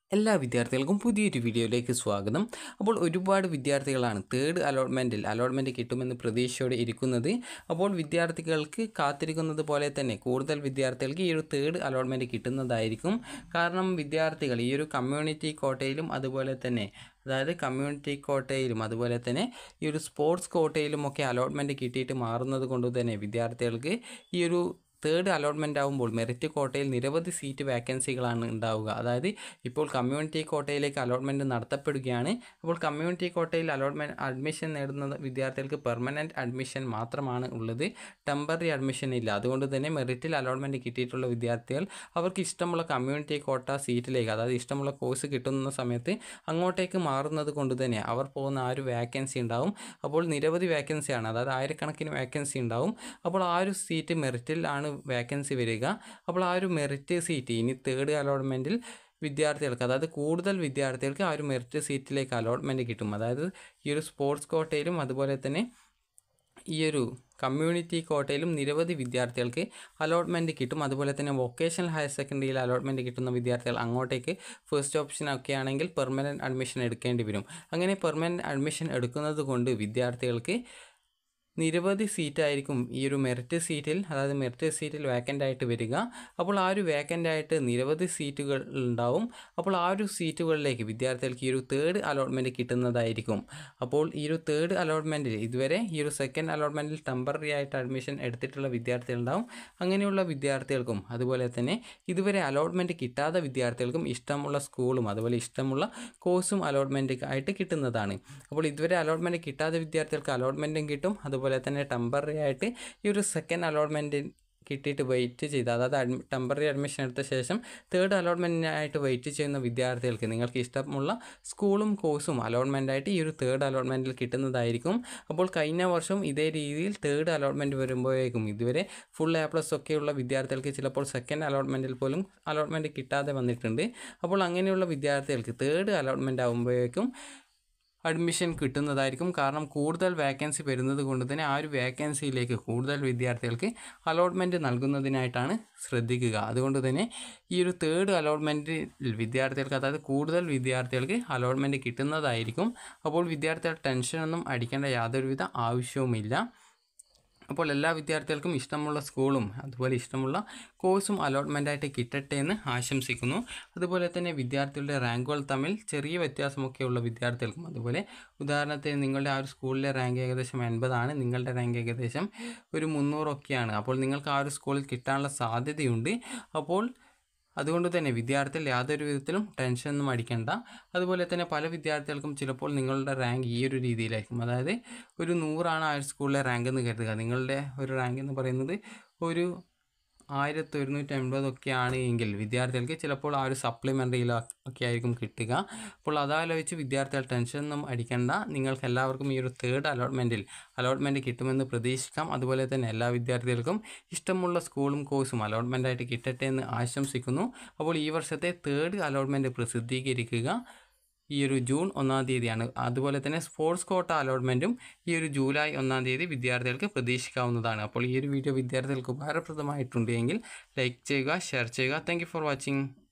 എല്ലാ വിദ്യാർത്ഥികൾക്കും പുതിയൊരു വീഡിയോയിലേക്ക് സ്വാഗതം അപ്പോൾ ഒരുപാട് വിദ്യാർത്ഥികളാണ് തേർഡ് അലോട്ട്മെൻറ്റിൽ അലോട്ട്മെൻറ്റ് കിട്ടുമെന്ന് പ്രതീക്ഷയോടെ ഇരിക്കുന്നത് അപ്പോൾ വിദ്യാർത്ഥികൾക്ക് കാത്തിരിക്കുന്നത് പോലെ തന്നെ കൂടുതൽ വിദ്യാർത്ഥികൾക്ക് ഈ ഒരു തേർഡ് അലോട്ട്മെൻറ്റ് കിട്ടുന്നതായിരിക്കും കാരണം വിദ്യാർത്ഥികൾ ഈ ഒരു കമ്മ്യൂണിറ്റി കോട്ടയിലും അതുപോലെ തന്നെ അതായത് കമ്മ്യൂണിറ്റി കോട്ടയിലും അതുപോലെ തന്നെ ഈ ഒരു സ്പോർട്സ് കോട്ടയിലും ഒക്കെ അലോട്ട്മെൻറ്റ് കിട്ടിയിട്ട് മാറുന്നത് കൊണ്ട് തന്നെ വിദ്യാർത്ഥികൾക്ക് ഈ ഒരു തേർഡ് അലോട്ട്മെൻ്റ് ആകുമ്പോൾ മെറിറ്റ് കോട്ടയിൽ നിരവധി സീറ്റ് വാക്കൻസികളാണ് ഉണ്ടാവുക അതായത് ഇപ്പോൾ കമ്മ്യൂണിറ്റി കോട്ടയിലേക്ക് അലോട്ട്മെൻറ്റ് നടത്തപ്പെടുകയാണ് അപ്പോൾ കമ്മ്യൂണിറ്റി കോട്ടയിൽ അലോട്ട്മെൻറ്റ് അഡ്മിഷൻ നേടുന്ന വിദ്യാർത്ഥികൾക്ക് പെർമനൻറ്റ് അഡ്മിഷൻ മാത്രമാണ് ഉള്ളത് ടെമ്പററി അഡ്മിഷൻ ഇല്ല അതുകൊണ്ട് തന്നെ മെറിറ്റിൽ അലോട്ട്മെൻറ്റ് കിട്ടിയിട്ടുള്ള വിദ്യാർത്ഥികൾ അവർക്ക് ഇഷ്ടമുള്ള കമ്മ്യൂണിറ്റി കോട്ട സീറ്റിലേക്ക് അതായത് ഇഷ്ടമുള്ള കോഴ്സ് കിട്ടുന്ന സമയത്ത് അങ്ങോട്ടേക്ക് മാറുന്നത് കൊണ്ട് തന്നെ അവർ പോകുന്ന ആ ഒരു വാക്കൻസി ഉണ്ടാവും അപ്പോൾ നിരവധി വാക്കൻസിയാണ് അതായത് ആയിരക്കണക്കിന് വാക്കൻസി ഉണ്ടാവും അപ്പോൾ ആ ഒരു സീറ്റ് മെറിറ്റിൽ ആണ് വാക്കൻസി വരിക അപ്പോൾ ആ ഒരു മെറിറ്റ് സീറ്റ് ഇനി തേർഡ് അലോട്ട്മെൻറ്റിൽ വിദ്യാർത്ഥികൾക്ക് അതായത് കൂടുതൽ വിദ്യാർത്ഥികൾക്ക് ആ ഒരു മെറിറ്റ് സീറ്റിലേക്ക് അലോട്ട്മെൻറ്റ് കിട്ടും അതായത് ഈ ഒരു സ്പോർട്സ് കോട്ടയിലും അതുപോലെ തന്നെ ഈ ഒരു കമ്മ്യൂണിറ്റി കോട്ടയിലും നിരവധി വിദ്യാർത്ഥികൾക്ക് അലോട്ട്മെൻറ്റ് കിട്ടും അതുപോലെ തന്നെ വൊക്കേഷണൽ ഹയർ സെക്കൻഡറിയിൽ അലോട്ട്മെൻറ്റ് കിട്ടുന്ന വിദ്യാർത്ഥികൾ അങ്ങോട്ടേക്ക് ഫസ്റ്റ് ഓപ്ഷൻ ഒക്കെ ആണെങ്കിൽ പെർമനൻറ്റ് അഡ്മിഷൻ എടുക്കേണ്ടി വരും അങ്ങനെ പെർമനൻറ്റ് അഡ്മിഷൻ എടുക്കുന്നത് കൊണ്ട് വിദ്യാർത്ഥികൾക്ക് നിരവധി സീറ്റായിരിക്കും ഈ ഒരു മെറിറ്റ് സീറ്റിൽ അതായത് മെറിറ്റ് സീറ്റിൽ വേക്കൻ്റ് ആയിട്ട് വരിക അപ്പോൾ ആ ഒരു വേക്കൻ്റ് ആയിട്ട് നിരവധി സീറ്റുകൾ ഉണ്ടാവും അപ്പോൾ ആ ഒരു സീറ്റുകളിലേക്ക് വിദ്യാർത്ഥികൾക്ക് ഈ ഒരു തേർഡ് അലോട്ട്മെൻറ്റ് കിട്ടുന്നതായിരിക്കും അപ്പോൾ ഈ ഒരു തേർഡ് അലോട്ട്മെൻറ്റിൽ ഇതുവരെ ഈ ഒരു സെക്കൻഡ് അലോട്ട്മെൻറ്റിൽ ടെമ്പററി ആയിട്ട് അഡ്മിഷൻ എടുത്തിട്ടുള്ള വിദ്യാർത്ഥികളുണ്ടാവും അങ്ങനെയുള്ള വിദ്യാർത്ഥികൾക്കും അതുപോലെ തന്നെ ഇതുവരെ അലോട്ട്മെൻറ്റ് കിട്ടാത്ത വിദ്യാർത്ഥികൾക്കും ഇഷ്ടമുള്ള സ്കൂളും അതുപോലെ ഇഷ്ടമുള്ള കോഴ്സും അലോട്ട്മെൻറ്റ് ആയിട്ട് കിട്ടുന്നതാണ് അപ്പോൾ ഇതുവരെ അലോട്ട്മെൻറ്റ് കിട്ടാത്ത വിദ്യാർത്ഥികൾക്ക് അലോട്ട്മെൻറ്റും കിട്ടും അതുപോലെ തന്നെ ടെമ്പററി ആയിട്ട് ഈ ഒരു സെക്കൻഡ് അലോട്ട്മെൻറ്റ് കിട്ടിയിട്ട് വെയിറ്റ് ചെയ്ത് അതായത് അഡ്മി ടെമ്പററി അഡ്മിഷൻ എടുത്ത ശേഷം തേർഡ് അലോട്ട്മെൻറ്റിനായിട്ട് വെയിറ്റ് ചെയ്യുന്ന വിദ്യാർത്ഥികൾക്ക് നിങ്ങൾക്ക് ഇഷ്ടമുള്ള സ്കൂളും കോഴ്സും അലോട്ട്മെൻറ്റായിട്ട് ഈ ഒരു തേർഡ് അലോട്ട്മെൻറ്റിൽ കിട്ടുന്നതായിരിക്കും അപ്പോൾ കഴിഞ്ഞ വർഷം ഇതേ രീതിയിൽ തേർഡ് അലോട്ട്മെൻറ്റ് വരുമ്പോഴേക്കും ഇതുവരെ ഫുൾ എ പ്ലസ് ഒക്കെയുള്ള വിദ്യാർത്ഥികൾക്ക് ചിലപ്പോൾ സെക്കൻഡ് അലോട്ട്മെൻറ്റിൽ പോലും അലോട്ട്മെൻറ്റ് കിട്ടാതെ വന്നിട്ടുണ്ട് അപ്പോൾ അങ്ങനെയുള്ള വിദ്യാർത്ഥികൾക്ക് തേർഡ് അലോട്ട്മെൻറ്റ് ആകുമ്പോഴേക്കും അഡ്മിഷൻ കിട്ടുന്നതായിരിക്കും കാരണം കൂടുതൽ വേക്കൻസി വരുന്നത് കൊണ്ട് തന്നെ ആ ഒരു വേക്കൻസിയിലേക്ക് കൂടുതൽ വിദ്യാർത്ഥികൾക്ക് അലോട്ട്മെൻറ്റ് നൽകുന്നതിനായിട്ടാണ് ശ്രദ്ധിക്കുക അതുകൊണ്ട് തന്നെ ഈ ഒരു തേർഡ് അലോട്ട്മെൻറ്റിൽ വിദ്യാർത്ഥികൾക്ക് അതായത് കൂടുതൽ വിദ്യാർത്ഥികൾക്ക് അലോട്ട്മെൻറ്റ് കിട്ടുന്നതായിരിക്കും അപ്പോൾ വിദ്യാർത്ഥികൾ ടെൻഷനൊന്നും അടിക്കേണ്ട യാതൊരുവിധ ആവശ്യവുമില്ല അപ്പോൾ എല്ലാ വിദ്യാർത്ഥികൾക്കും ഇഷ്ടമുള്ള സ്കൂളും അതുപോലെ ഇഷ്ടമുള്ള കോഴ്സും അലോട്ട്മെൻറ്റായിട്ട് കിട്ടട്ടെ എന്ന് ആശംസിക്കുന്നു അതുപോലെ തന്നെ വിദ്യാർത്ഥികളുടെ റാങ്കുകൾ തമ്മിൽ ചെറിയ വ്യത്യാസമൊക്കെയുള്ള വിദ്യാർത്ഥികൾക്കും അതുപോലെ ഉദാഹരണത്തിന് നിങ്ങളുടെ ആ ഒരു സ്കൂളിലെ റാങ്ക് ഏകദേശം എൺപതാണ് നിങ്ങളുടെ റാങ്ക് ഏകദേശം ഒരു മുന്നൂറൊക്കെയാണ് അപ്പോൾ നിങ്ങൾക്ക് ആ ഒരു സ്കൂളിൽ കിട്ടാനുള്ള സാധ്യതയുണ്ട് അപ്പോൾ അതുകൊണ്ട് തന്നെ വിദ്യാർത്ഥികൾ യാതൊരു വിധത്തിലും ടെൻഷനൊന്നും അടിക്കേണ്ട അതുപോലെ തന്നെ പല വിദ്യാർത്ഥികൾക്കും ചിലപ്പോൾ നിങ്ങളുടെ റാങ്ക് ഈ ഒരു രീതിയിലായിരിക്കും അതായത് ഒരു നൂറാണ് ആ ഒരു സ്കൂളിലെ റാങ്ക് എന്ന് കരുതുക നിങ്ങളുടെ ഒരു റാങ്ക് എന്ന് പറയുന്നത് ഒരു ആയിരത്തി ഒരുന്നൂറ്റി അൻപതൊക്കെയാണ് എങ്കിൽ വിദ്യാർത്ഥികൾക്ക് ചിലപ്പോൾ ആ ഒരു സപ്ലിമെൻ്ററിയിൽ ഒക്കെ ആയിരിക്കും കിട്ടുക അപ്പോൾ അതാലോചിച്ച് വിദ്യാർത്ഥികൾ ടെൻഷനൊന്നും അടിക്കേണ്ട നിങ്ങൾക്ക് എല്ലാവർക്കും ഈ ഒരു തേർഡ് അലോട്ട്മെൻറ്റിൽ അലോട്ട്മെൻറ്റ് കിട്ടുമെന്ന് പ്രതീക്ഷിക്കാം അതുപോലെ തന്നെ എല്ലാ വിദ്യാർത്ഥികൾക്കും ഇഷ്ടമുള്ള സ്കൂളും കോഴ്സും അലോട്ട്മെൻറ്റായിട്ട് കിട്ടട്ടെ എന്ന് ആശംസിക്കുന്നു അപ്പോൾ ഈ വർഷത്തെ തേർഡ് അലോട്ട്മെൻറ്റ് പ്രസിദ്ധീകരിക്കുക ഈ ഒരു ജൂൺ ഒന്നാം തീയതിയാണ് അതുപോലെ തന്നെ സ്പോർട്സ് കോട്ട അലോട്ട്മെൻറ്റും ഈ ഒരു ജൂലൈ ഒന്നാം തീയതി വിദ്യാർത്ഥികൾക്ക് പ്രതീക്ഷിക്കാവുന്നതാണ് അപ്പോൾ ഈ ഒരു വീഡിയോ വിദ്യാർത്ഥികൾക്ക് ഉപകാരപ്രദമായിട്ടുണ്ട് എങ്കിൽ ലൈക്ക് ചെയ്യുക ഷെയർ ചെയ്യുക താങ്ക് ഫോർ വാച്ചിങ്